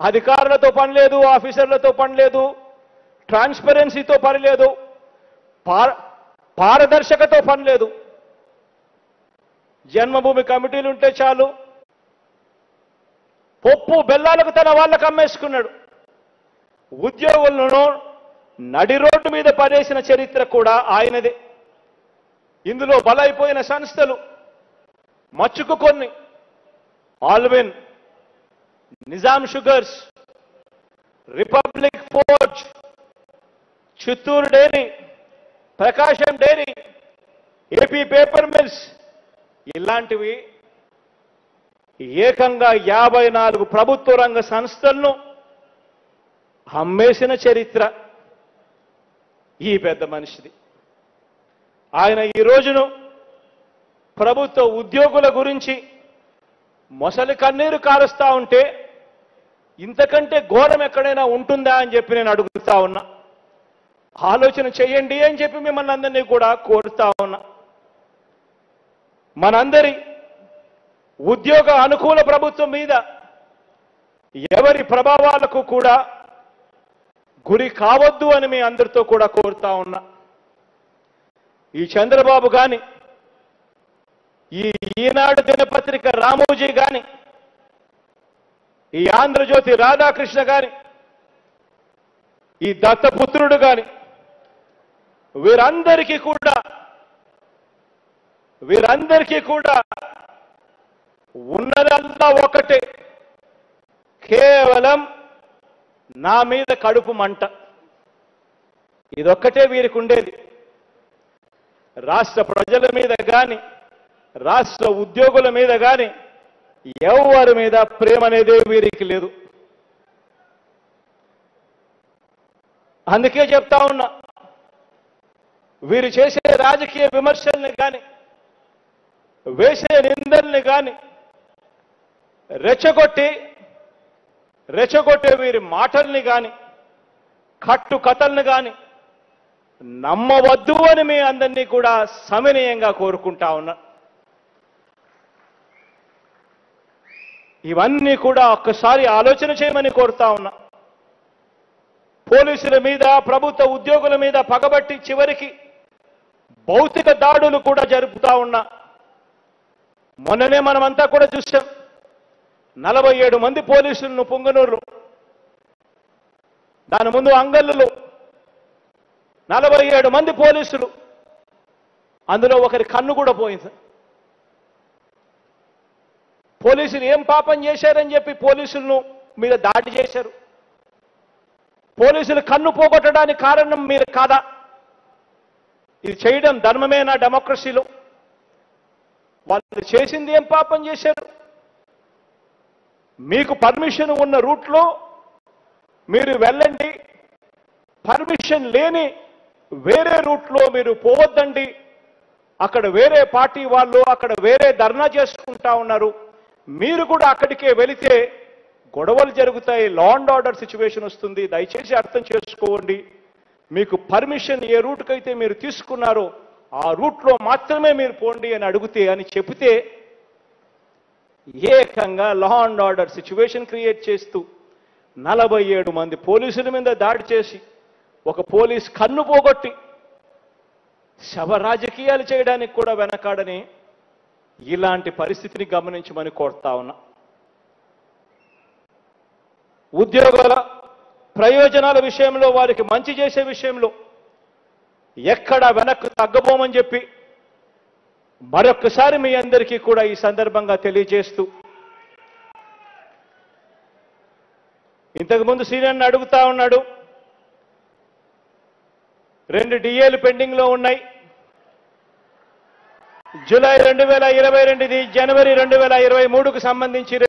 అధికారులతో పని లేదు ఆఫీసర్లతో పని లేదు ట్రాన్స్పరెన్సీతో పని లేదు పార- పారదర్శకతో పని లేదు జన్మభూమి కమిటీలు ఉంటే చాలు పప్పు బెల్లాలకు తన వాళ్ళకు అమ్మేసుకున్నాడు ఉద్యోగులను నడి రోడ్డు మీద పడేసిన చరిత్ర కూడా ఆయనదే ఇందులో బలైపోయిన సంస్థలు మచ్చుకు కొన్ని Allwyn Nizam sugars Republic Forge Chittoor dairy Prakasam dairy AP paper mills ఇలాంటివి ఏకంగా యాభై నాలుగు ప్రభుత్వ రంగ సంస్థలను అమ్మేసిన చరిత్ర ఈ పెద్ద మనిషిది ఆయన ఈ రోజును ప్రభుత్వ ఉద్యోగుల గురించి మొసలి కన్నీరు కారుస్తా ఉంటే ఇంతకంటే ఘోరం ఎక్కడైనా ఉంటుందా అని చెప్పి నేను అడుగుతా ఉన్నా ఆలోచన చేయండి అని చెప్పి మిమ్మల్ని అందరినీ కూడా కోరుతా ఉన్నా మనందరి ఉద్యోగ అనుకూల ప్రభుత్వం మీద ఎవరి ప్రభావాలకు కూడా గురి కావద్దు అని మీ అందరితో కూడా కోరుతా ఉన్నా ఈ చంద్రబాబు గాని ఈ ఈనాడు దినపత్రిక రామోజీ గాని ఈ ఆంధ్రజ్యోతి రాధాకృష్ణ గాని ఈ దత్తపుత్రుడు గాని వీరందరికీ కూడా వీరందరికీ కూడా ఉన్నదంతా ఒకటే కేవలం నా మీద కడుపు మంట ఇదొక్కటే వీరికి ఉండేది రాష్ట్ర ప్రజల మీద కానీ రాష్ట్ర ఉద్యోగుల మీద కానీ ఎవరి మీద ప్రేమ అనేదే వీరికి లేదు అందుకే చెప్తా ఉన్నా వీరు చేసే రాజకీయ విమర్శల్ని కానీ వేసే నిందల్ని కానీ రెచ్చగొట్టి రెచ్చగొట్టే వీరి మాటల్ని కానీ కట్టు కథల్ని కానీ నమ్మవద్దు అని మీ అందరినీ కూడా సవినయంగా కోరుకుంటా ఉన్నా ఇవన్నీ కూడా ఒక్కసారి ఆలోచన చేయమని కోరుతా ఉన్నా పోలీసుల మీద ప్రభుత్వ ఉద్యోగుల మీద పగబట్టి చివరికి భౌతిక దాడులు కూడా జరుపుతా ఉన్నా మొన్ననే మనమంతా కూడా చూసాం నలభై ఏడు మంది పోలీసులను పొంగనూరు దాని ముందు అంగళ్ళులో నలభై ఏడు మంది పోలీసులు అందులో ఒకరి కన్ను కూడా పోయింది పోలీసులు ఏం పాపం చేశారని చెప్పి పోలీసులను మీద దాడి చేశారు పోలీసులు కన్ను పోగొట్టడానికి కారణం మీరు కాదా ఇది చేయడం ధర్మమేనా డెమోక్రసీలో వాళ్ళు చేసింది ఏం పాపం చేశారు మీకు పర్మిషన్ ఉన్న రూట్లో మీరు వెళ్ళండి పర్మిషన్ లేని వేరే రూట్లో మీరు పోవద్దండి అక్కడ వేరే పార్టీ వాళ్ళు అక్కడ వేరే ధర్నా చేసుకుంటా ఉన్నారు మీరు కూడా అక్కడికే వెళితే గొడవలు జరుగుతాయి లా అండ్ ఆర్డర్ సిచ్యువేషన్ వస్తుంది దయచేసి అర్థం చేసుకోండి మీకు పర్మిషన్ ఏ రూట్కైతే మీరు తీసుకున్నారో ఆ రూట్లో మాత్రమే మీరు పోండి అని అడిగితే అని చెబితే ఏకంగా law and order situation create చేస్తూ నలభై ఏడు మంది పోలీసుల మీద దాడి చేసి ఒక పోలీస్ కన్ను పోగొట్టి శవ రాజకీయాలు చేయడానికి కూడా వెనకాడని ఇలాంటి పరిస్థితిని గమనించమని కోరుతా ఉన్నా ఉద్యోగుల ప్రయోజనాల విషయంలో వారికి మంచి చేసే విషయంలో ఎక్కడ వెనక్కు తగ్గబోమని చెప్పి మరొక్కసారి మీ అందరికీ కూడా ఈ సందర్భంగా తెలియజేస్తూ ఇంతకుముందు సీనియర్ని అడుగుతా ఉన్నాడు రెండు డిఏలు పెండింగ్ లో ఉన్నాయి జూలై రెండు వేల ఇరవై రెండుది జనవరి రెండు వేల ఇరవై మూడుకు సంబంధించి